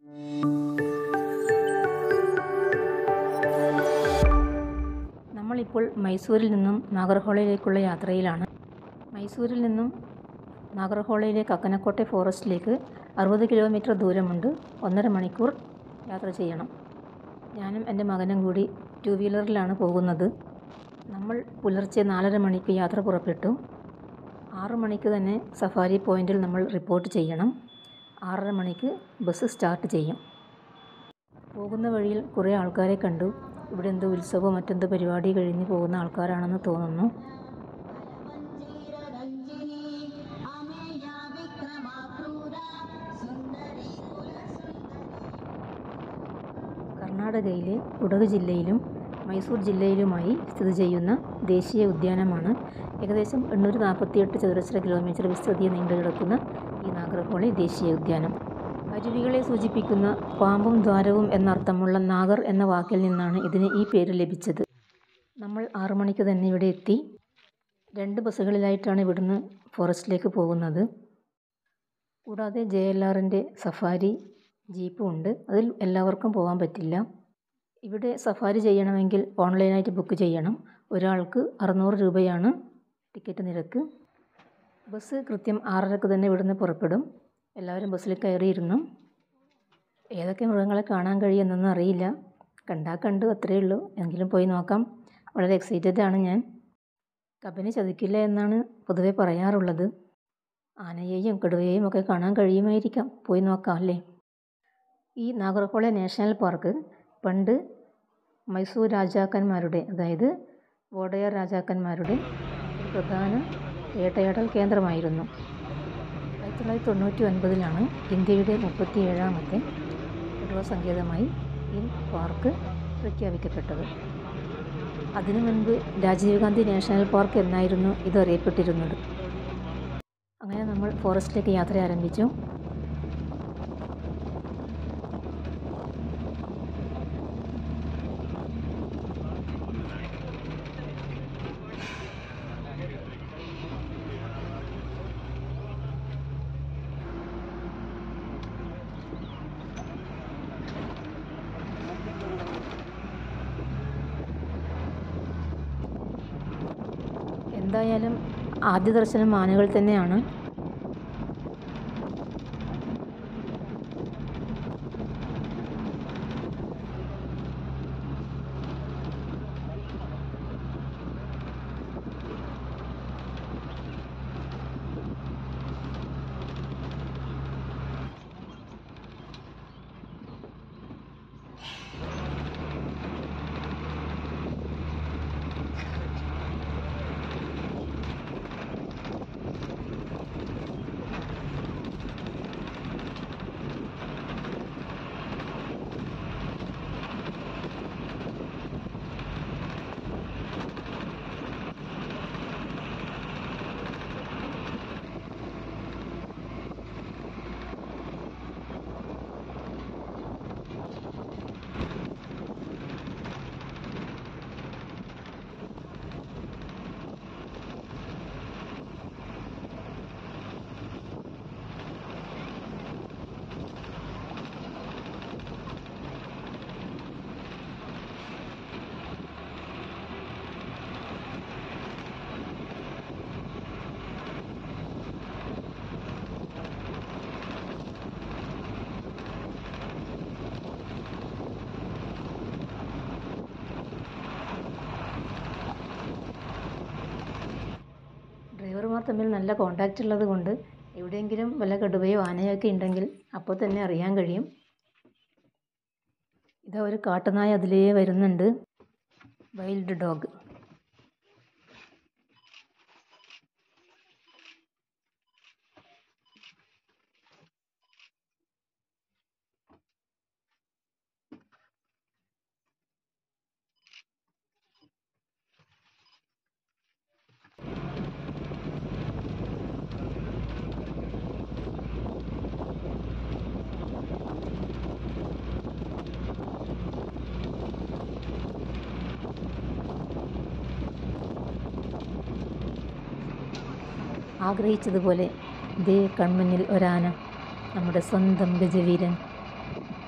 നമ്മളിപ്പോൾ മൈസൂരിൽ നിന്നും നാഗർഹോളയിലേക്കുള്ള യാത്രയിലാണ് മൈസൂരിൽ നിന്നും നാഗർഹോളയിലെ കക്കനക്കോട്ടെ ഫോറസ്റ്റിലേക്ക് അറുപത് കിലോമീറ്റർ ദൂരമുണ്ട് ഒന്നര മണിക്കൂർ യാത്ര ചെയ്യണം ഞാനും എൻ്റെ മകനും കൂടി ടു വീലറിലാണ് പോകുന്നത് നമ്മൾ പുലർച്ചെ നാലര മണിക്ക് യാത്ര പുറപ്പെട്ടു ആറ് മണിക്ക് തന്നെ സഫാരി പോയിൻറ്റിൽ നമ്മൾ റിപ്പോർട്ട് ചെയ്യണം ആറര മണിക്ക് ബസ് സ്റ്റാർട്ട് ചെയ്യും പോകുന്ന വഴിയിൽ കുറേ ആൾക്കാരെ കണ്ടു ഇവിടെ എന്തോ ഉത്സവമോ മറ്റെന്തോ പരിപാടി കഴിഞ്ഞ് പോകുന്ന ആൾക്കാരാണെന്ന് തോന്നുന്നു കർണാടകയിലെ കുടക് ജില്ലയിലും മൈസൂർ ജില്ലയിലുമായി സ്ഥിതി ചെയ്യുന്ന ദേശീയ ഉദ്യാനമാണ് ഏകദേശം എണ്ണൂറ്റി നാൽപ്പത്തിയെട്ട് ചതുരശ്ര കിലോമീറ്റർ വിസ്തൃതിയെ നീണ്ടു കിടക്കുന്ന ഈ നാഗർഹോളി ദേശീയ ഉദ്യാനം അരുവികളെ സൂചിപ്പിക്കുന്ന പാമ്പും ദ്വാരവും എന്നർത്ഥമുള്ള നാഗർ എന്ന വാക്കിൽ നിന്നാണ് ഇതിന് ഈ പേര് ലഭിച്ചത് നമ്മൾ ആറു മണിക്ക് തന്നെ ഇവിടെ എത്തി രണ്ട് ബസ്സുകളിലായിട്ടാണ് ഇവിടുന്ന് ഫോറസ്റ്റിലേക്ക് പോകുന്നത് കൂടാതെ ജെ എൽ ആറിൻ്റെ സഫാരി ജീപ്പും ഉണ്ട് അതിൽ എല്ലാവർക്കും പോകാൻ പറ്റില്ല ഇവിടെ സഫാരി ചെയ്യണമെങ്കിൽ ഓൺലൈനായിട്ട് ബുക്ക് ചെയ്യണം ഒരാൾക്ക് അറുന്നൂറ് രൂപയാണ് ടിക്കറ്റ് നിരക്ക് ബസ് കൃത്യം ആറരക്ക് തന്നെ ഇവിടുന്ന് പുറപ്പെടും എല്ലാവരും ബസ്സിൽ കയറിയിരുന്നു ഏതൊക്കെ മൃഗങ്ങളെ കാണാൻ കഴിയുമെന്നൊന്നും അറിയില്ല കണ്ടാൽ കണ്ടു അത്രയേ ഉള്ളൂ എങ്കിലും പോയി നോക്കാം വളരെ എക്സൈറ്റഡ് ആണ് ഞാൻ കബനി ചതിക്കില്ല എന്നാണ് പൊതുവെ പറയാറുള്ളത് ആനയെയും കടുവയെയും ഒക്കെ കാണാൻ കഴിയുമായിരിക്കാം പോയി നോക്കാം അല്ലേ ഈ നാഗർഹോള നാഷണൽ പാർക്ക് പണ്ട് മൈസൂർ രാജാക്കന്മാരുടെ അതായത് വോഡയർ രാജാക്കന്മാരുടെ ഒരു പ്രധാന വേട്ടയാടൽ കേന്ദ്രമായിരുന്നു ആയിരത്തി തൊള്ളായിരത്തി തൊണ്ണൂറ്റി ഒൻപതിലാണ് ഇന്ത്യയുടെ മുപ്പത്തി ഏഴാമത്തെ കടുവ സങ്കേതമായി ഈ പാർക്ക് പ്രഖ്യാപിക്കപ്പെട്ടത് അതിനു മുൻപ് രാജീവ് ഗാന്ധി നാഷണൽ പാർക്ക് എന്നായിരുന്നു ഇത് അറിയപ്പെട്ടിരുന്നത് അങ്ങനെ നമ്മൾ ഫോറസ്റ്റിലേക്ക് യാത്ര ആരംഭിച്ചു എന്തായാലും ആദ്യ ദർശനം ആനകൾ തന്നെയാണ് ഡ്രൈവർമാർ തമ്മിൽ നല്ല കോണ്ടാക്റ്റ് ഉള്ളത് കൊണ്ട് എവിടെയെങ്കിലും വല്ല കടുവയോ ആനയോ ഒക്കെ ഉണ്ടെങ്കിൽ അപ്പോൾ തന്നെ അറിയാൻ കഴിയും ഇതാ ഒരു കാട്ടുനായ അതിലേ വരുന്നുണ്ട് വൈൽഡ് ഡോഗ് ആഗ്രഹിച്ചതുപോലെ ദേ കൺമുന്നിൽ ഒരാന നമ്മുടെ സ്വന്തം ഗജവീരൻ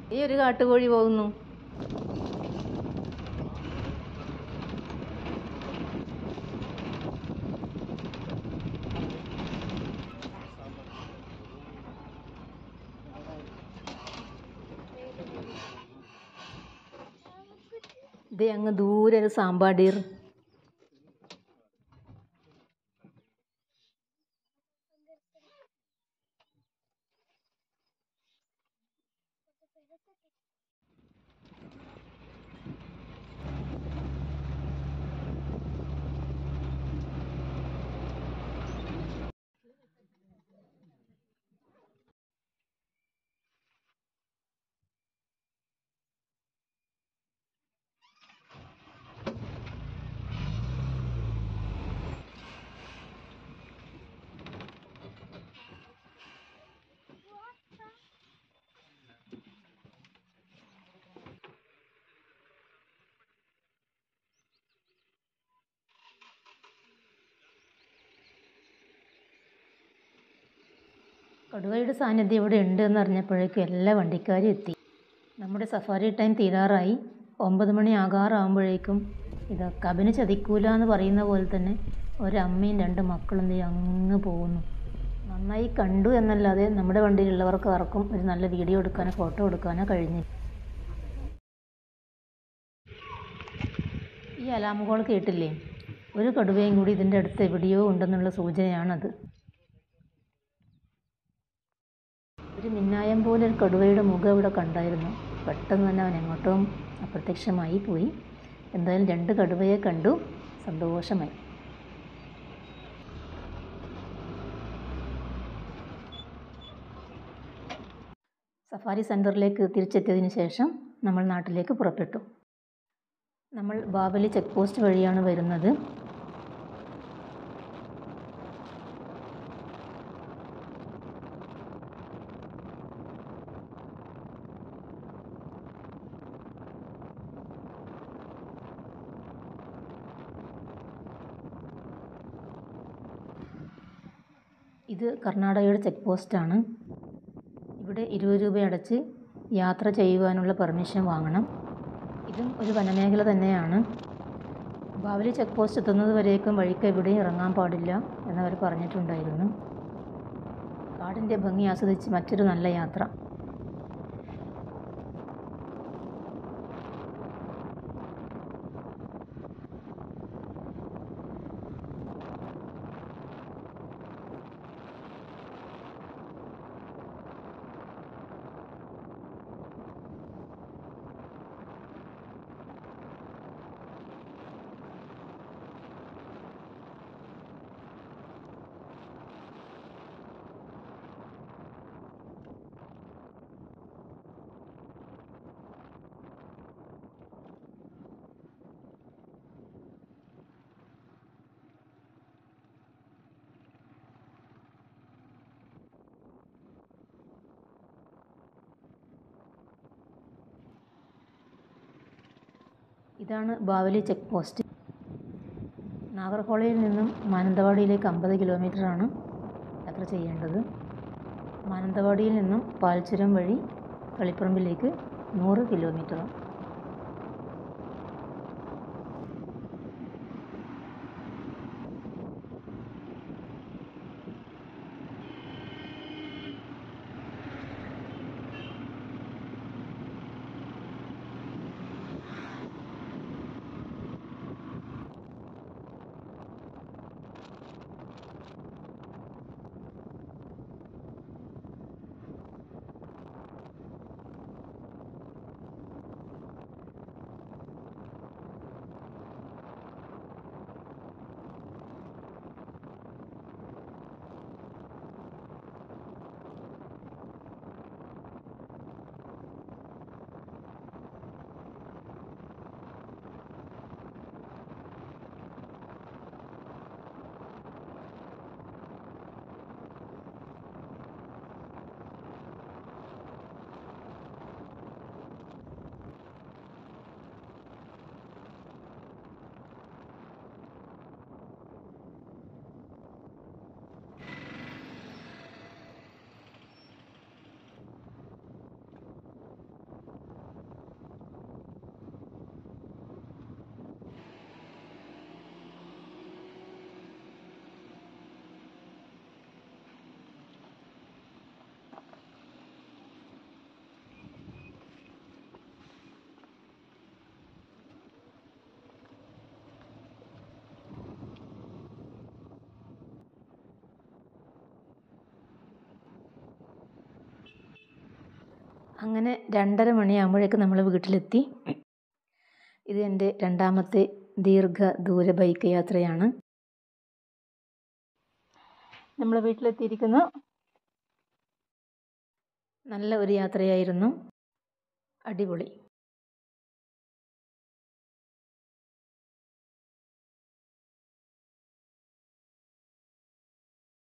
ഈ ഒരു കാട്ടുകോഴി പോകുന്നു ഇത് അങ്ങ് ദൂരെ ഒരു സാമ്പാടീർ കടുവയുടെ സാന്നിധ്യം ഇവിടെ ഉണ്ട് എന്ന് അറിഞ്ഞപ്പോഴേക്കും എല്ലാ വണ്ടിക്കാരും എത്തി നമ്മുടെ സഫാരി ടൈം തീരാറായി ഒമ്പത് മണി ആകാറാകുമ്പോഴേക്കും ഇത് കബിന് ചതിക്കൂല എന്ന് പറയുന്ന പോലെ തന്നെ ഒരമ്മയും രണ്ട് മക്കളും ദേ അങ്ങ് പോകുന്നു നന്നായി കണ്ടു എന്നല്ലാതെ നമ്മുടെ വണ്ടിയിലുള്ളവർക്ക് ആർക്കും ഒരു നല്ല വീഡിയോ എടുക്കാനോ ഫോട്ടോ എടുക്കാനോ കഴിഞ്ഞില്ല ഈ അലാമുകൾ കേട്ടില്ലേ ഒരു കടുവയും കൂടി ഇതിൻ്റെ അടുത്ത് എവിടെയോ ഉണ്ടെന്നുള്ള സൂചനയാണത് ഒരു മിന്നായം പോലെ ഒരു കടുവയുടെ മുഖം ഇവിടെ കണ്ടായിരുന്നു പെട്ടെന്ന് തന്നെ അവൻ എങ്ങോട്ടും അപ്രത്യക്ഷമായി പോയി എന്തായാലും രണ്ട് കടുവയെ കണ്ടു സന്തോഷമായി സഫാരി സെൻറ്ററിലേക്ക് തിരിച്ചെത്തിയതിന് ശേഷം നമ്മൾ നാട്ടിലേക്ക് പുറപ്പെട്ടു നമ്മൾ ബാവലി ചെക്ക് പോസ്റ്റ് വഴിയാണ് വരുന്നത് ഇത് കർണാടകയുടെ ചെക്ക് പോസ്റ്റാണ് ഇവിടെ ഇരുപത് രൂപ അടച്ച് യാത്ര ചെയ്യുവാനുള്ള പെർമിഷൻ വാങ്ങണം ഇതും ഒരു വനമേഖല തന്നെയാണ് ബാവലി ചെക്ക് പോസ്റ്റ് എത്തുന്നത് വരേക്കും വഴിക്ക് എവിടെയും ഇറങ്ങാൻ പാടില്ല എന്നവർ പറഞ്ഞിട്ടുണ്ടായിരുന്നു കാടിൻ്റെ ഭംഗി ആസ്വദിച്ച് മറ്റൊരു നല്ല യാത്ര ഇതാണ് ബാവലി ചെക്ക് പോസ്റ്റ് നാഗർഹോളയിൽ നിന്നും മാനന്തവാടിയിലേക്ക് അമ്പത് കിലോമീറ്ററാണ് യാത്ര ചെയ്യേണ്ടത് മാനന്തവാടിയിൽ നിന്നും പാൽച്ചുരം വഴി കളിപ്പറമ്പിലേക്ക് നൂറ് കിലോമീറ്ററും അങ്ങനെ രണ്ടര മണിയാകുമ്പോഴേക്കും നമ്മൾ വീട്ടിലെത്തി ഇത് എൻ്റെ രണ്ടാമത്തെ ദീർഘദൂര ബൈക്ക് യാത്രയാണ് നമ്മൾ വീട്ടിലെത്തിയിരിക്കുന്നു നല്ല ഒരു യാത്രയായിരുന്നു അടിപൊളി